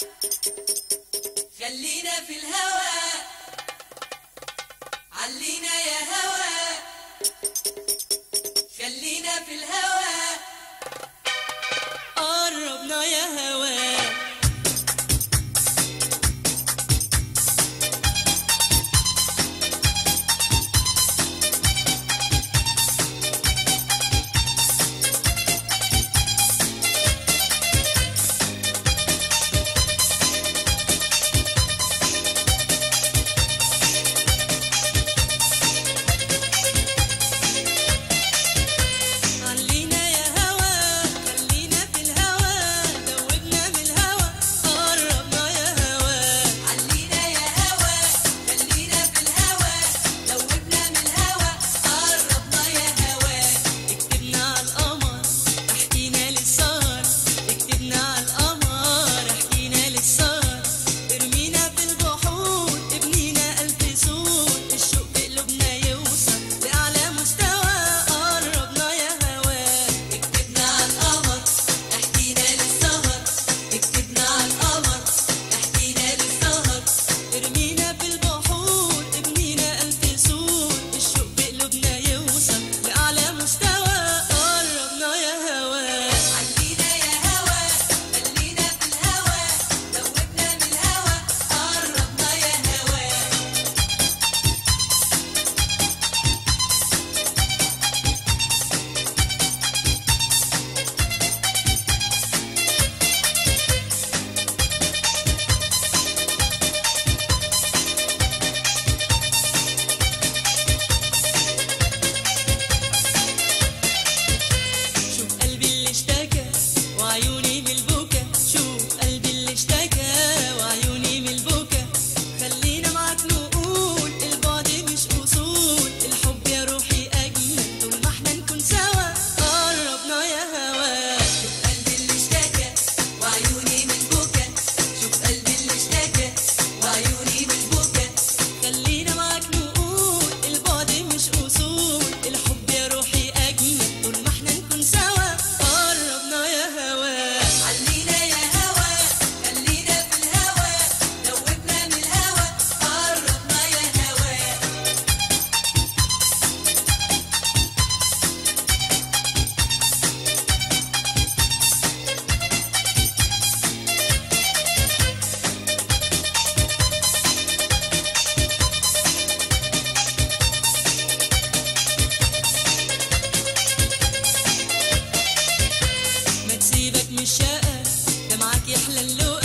خلينا في الهوى علينا يا هوى خلينا في الهوى قربنا يا هوى علينا يا هوى خلينا في الهوى دوبنا من الهوى قربنا يا هوى علينا يا هوى خلينا في الهوى دوبنا من الهوى قربنا يا هوى اكتبنا على القمر احكينا للسهر اكتبنا على القمر احكينا للسهر ارمينا في البحور ابنينا الف سور الشوق بقلوبنا يوصل لاعلى مستوى قربنا يا هوا اكتبنا على القمر احكينا للسهر اكتبنا على القمر احكينا للسهر ارمينا في البحور ابنينا الف سور الشوق بقلوبنا يوصل لاعلى مستوى قربنا يا هوا علينا يا هوا خلينا في الهوا دوبنا من الهوا قربنا يا هوا شوف قلبي اللي اشتكى وعيوني من البكا شوف قلبي اللي اشتكى وعيوني من البكا خلينا معاك نقول البعد مش اصول الحب يا روحي اجمل طول ما احنا نكون سوا قربنا يا هوا شوف قلبي اللي اشتكى وعيوني من البكا شوف قلبي اللي اشتكى وعيوني من البكا خلينا معاك نقول البعد مش اصول الحب يا روحي اجمل طول ما احنا نكون سوا قربنا يا هوا علينا يا هوا خلينا في الهوا دوبنا من الهوا قربنا يا هوا ما تسيبك من الشقة ده معاك يحلى اللقا